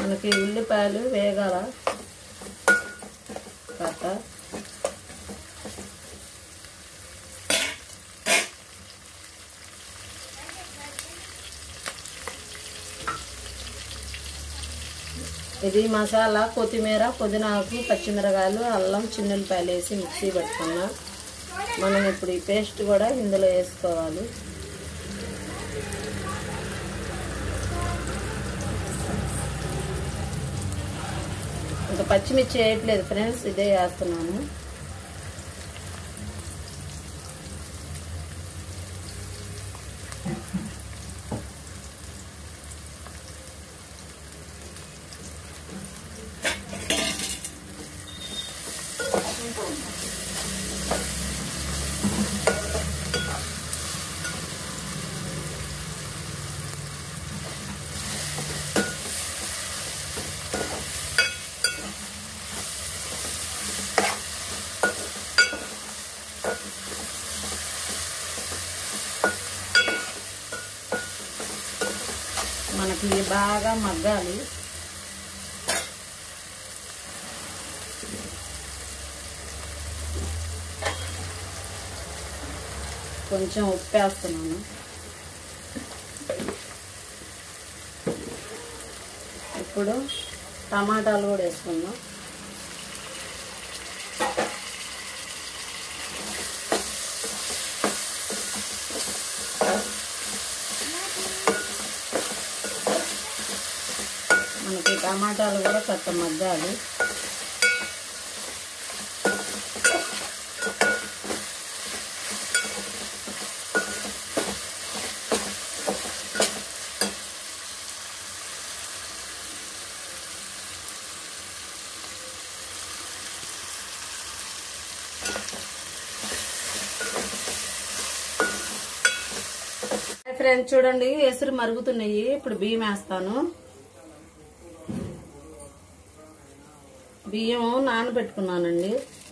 మనకి ఉల్లిపాయలు వేగాల కట్ట ఇది మసాలా కొత్తిమీర పుదీనాకు పచ్చిమిరకాయలు అల్లం చిన్నులపాయలు వేసి మిక్సీ పెట్టుకున్నా మనం ఇప్పుడు ఈ పేస్ట్ కూడా ఇందులో వేసుకోవాలి ఇంకా పచ్చిమిర్చి వేయట్లేదు ఫ్రెండ్స్ ఇదే వేస్తున్నాను మనకి బాగా మగ్గాలి కొంచెం ఉప్పు వేస్తున్నాను ఇప్పుడు టమాటాలు కూడా వేసుకుందాం మనకి టమాటాలు కూడా కొత్త మగ్గాలి ఫ్రెండ్స్ చూడండి ఎసురు మరుగుతున్నాయి ఇప్పుడు బియ్యం వేస్తాను బియ్యం నానబెట్టుకున్నానండి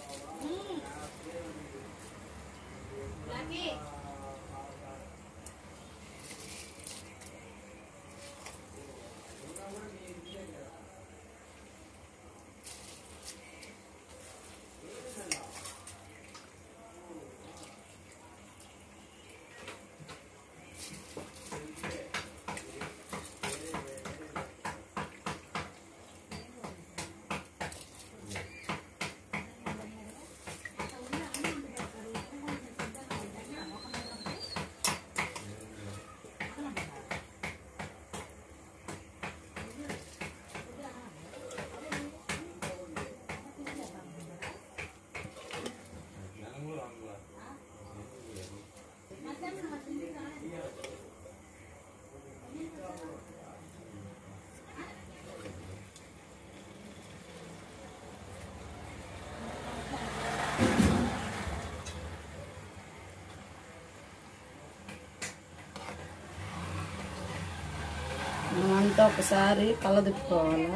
మనమంతా ఒకసారి కలదిప్పుకోవాలి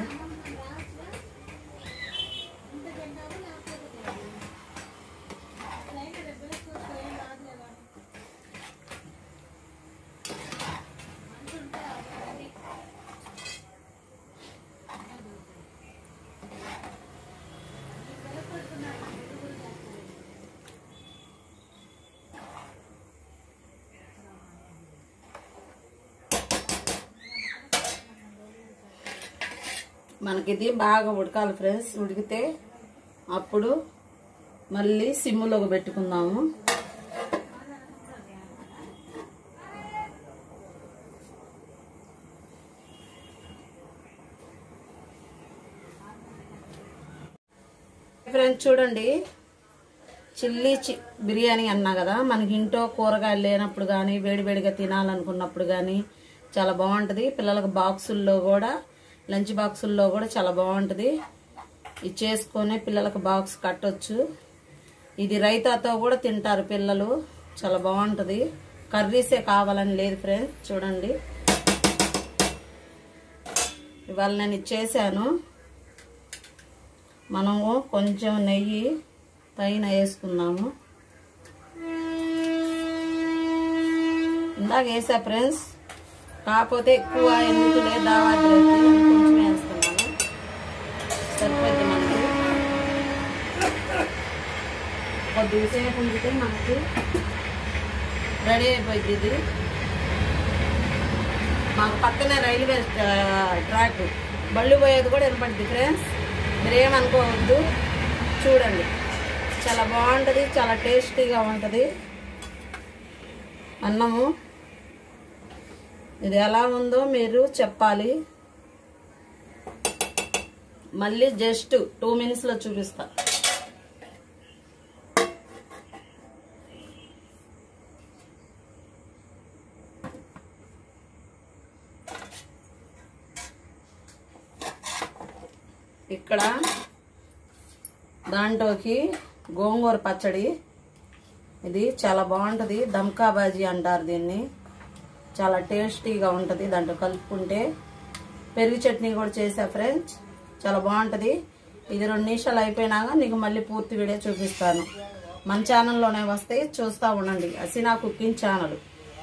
మనకిది బాగా ఉడకాలి ఫ్రెండ్స్ ఉడికితే అప్పుడు మళ్ళీ సిమ్ములోకి పెట్టుకుందాము ఫ్రెండ్స్ చూడండి చిల్లీ చి బిర్యానీ అన్నా కదా మనకి ఇంట్లో కూరగాయలు లేనప్పుడు కానీ వేడివేడిగా తినాలనుకున్నప్పుడు కానీ చాలా బాగుంటుంది పిల్లలకు బాక్సుల్లో కూడా లంచ్ బాక్సుల్లో కూడా చాలా బాగుంటుంది ఇది చేసుకొని పిల్లలకు బాక్స్ కట్టొచ్చు ఇది రైతాతో కూడా తింటారు పిల్లలు చాలా బాగుంటుంది కర్రీసే కావాలని లేదు ఫ్రెండ్స్ చూడండి ఇవాళ నేను ఇది చేశాను మనము కొంచెం నెయ్యి పైన వేసుకుందాము ఇందాక వేసా ఫ్రెండ్స్ కాకపోతే ఎక్కువ ఎందుకు లేదా కొంచెం వేస్తున్నాను కొద్దిగా సేపు ఉంచితే మనకి రెడీ అయిపోయింది ఇది మాకు పక్కనే రైల్వే స్టా- ట్రాక్ బళ్ళు పోయేది కూడా వినపడుతుంది ఫ్రెండ్స్ మీరేమనుకోవద్దు చూడండి చాలా బాగుంటుంది చాలా టేస్టీగా ఉంటుంది అన్నము ఇది ఎలా ఉందో మీరు చెప్పాలి మళ్ళీ జస్ట్ టూ మినిట్స్లో చూపిస్తా ఇక్కడ దాంట్లోకి గోంగూర పచ్చడి ఇది చాలా బాగుంటుంది దమ్కా బాజీ అంటారు దీన్ని చాలా టేస్టీగా ఉంటుంది దాంట్లో కలుపుకుంటే పెరుగు చట్నీ కూడా చేసా ఫ్రెండ్స్ చాలా బాగుంటుంది ఇది రెండు నిమిషాలు అయిపోయినాక నీకు మళ్ళీ పూర్తి వీడియో చూపిస్తాను మన ఛానల్లోనే వస్తాయి చూస్తూ ఉండండి అసినా కుకింగ్ ఛానల్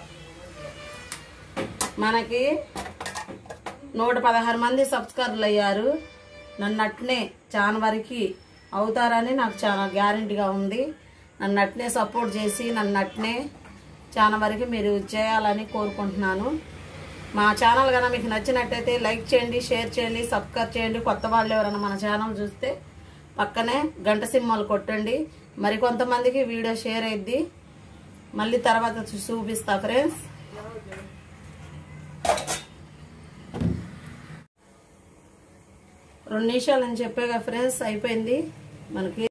మనకి నూట పదహారు మంది సబ్స్క్రైబర్లు అయ్యారు నన్ను అట్నే చాలా వరకు అవుతారని నాకు చాలా గ్యారంటీగా ఉంది నన్ను అట్నే సపోర్ట్ చేసి నన్ను అట్నే చాలా వరకు మీరు చేయాలని కోరుకుంటున్నాను మా ఛానల్ కనుక మీకు నచ్చినట్టయితే లైక్ చేయండి షేర్ చేయండి సబ్స్క్రైబ్ చేయండి కొత్త వాళ్ళు ఎవరైనా మన ఛానల్ చూస్తే పక్కనే గంట సింహాలు కొట్టండి మరి కొంతమందికి వీడియో షేర్ అయ్యిద్ది మళ్ళీ తర్వాత చూ- చూపిస్తా ఫ్రెండ్స్ రెండు నిమిషాలు అని చెప్పాగా ఫ్రెండ్స్ అయిపోయింది మనకి